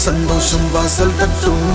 சந்தோஷம் வாசல் தட்டும்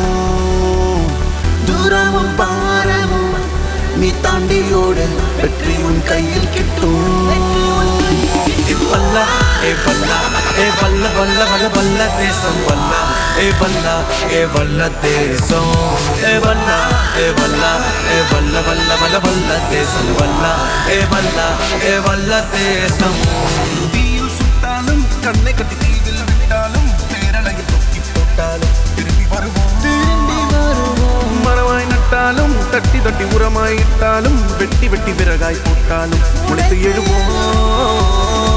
தூரமும் பாரமும் நீ தாண்டி ஓடு வெற்றி உன் கையில் கிட்டும் ஏ பல்லா ஏ பல்லா ஏ பல்ல பல்ல பல்ல பல்ல தேசம் பல்லா ஏ பல்லா ஏ பல்ல தேசம் ஏ பல்லா ஏ பல்லா ஏ பல்ல பல்ல பல்ல பல்ல தேசம் பல்லா ஏ பல்லா ஏ பல்ல தேசம் தீயில் சுட்டாலும் கண்ணை கட்டி தீவில் விட்டாலும் பேரலையில் தொக்கி போட்டாலும் திரும்பி வருவோம் திரும்பி வருவோம் மரமாய் நட்டாலும் தட்டி தட்டி உரமாய் இட்டாலும் வெட்டி வெட்டி விறகாய் போட்டாலும் முளைத்து எழுவோம்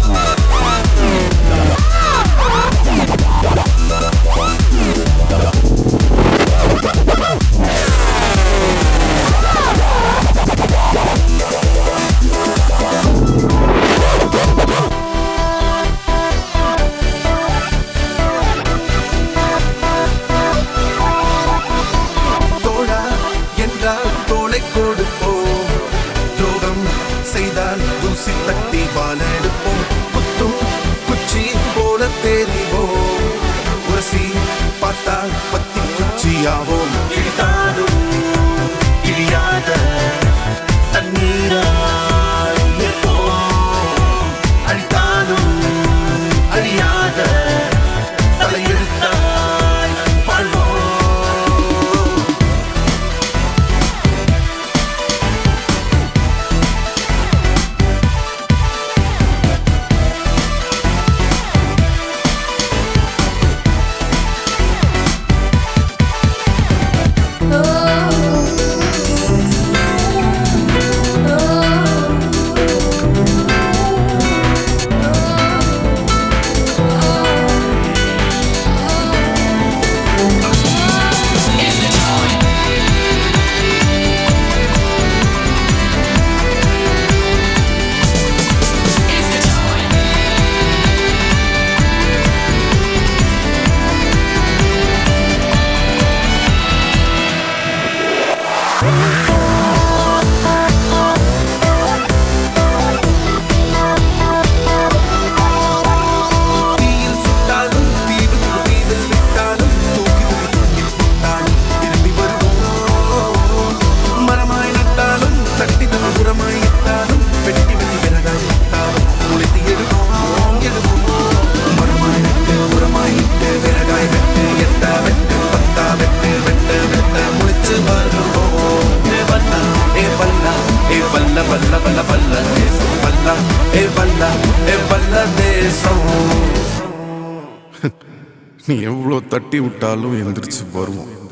தோழா என்றால் தோளை கொடுப்போம் துரோகம் செய்தால் தூசி தட்டி வாழெடுப்போம் குத்தும் குச்சி போல தெரிவோம் உரசி பார்த்தால் பத்தி குச்சியாவோம் கிழித்தாலும் கிழியாத தண்ணீராய் நிற்போம். அழித்தாலும் அழியாத தலையெழுத்தாய் வாழ்வோம் தீயில் சுட்டாலும் தீவுக்கு தீவில் விட்டாலும் தூக்கி தூக்கி தூக்கி போட்டாலும் திரும்பி வருவோம் மரமாய் நட்டாலும் தட்டி தட்டி உரமாய் இட்டாலும் வெட்டி வெட்டி விறகாய் இட்டாலும் முளைத்து எழுவோம் எழுவோம் மரமாய் நட்டு உரமாய் இட்டு விறகாய் வெட்டு எட்டா வெட்டு பத்தா வெட்டு வெட்டு வெட்ட முளைச்சு வருவோம் ஏ பல்லா ஏ பல்லா ஏ பல்ல பல்ல பல்ல பல்ல தேசம் பல்லா ஏ பல்லா ஏ பல்ல தேசம் நீ எவ்வளோ தட்டி விட்டாலும் எந்திரிச்சு வருவோம்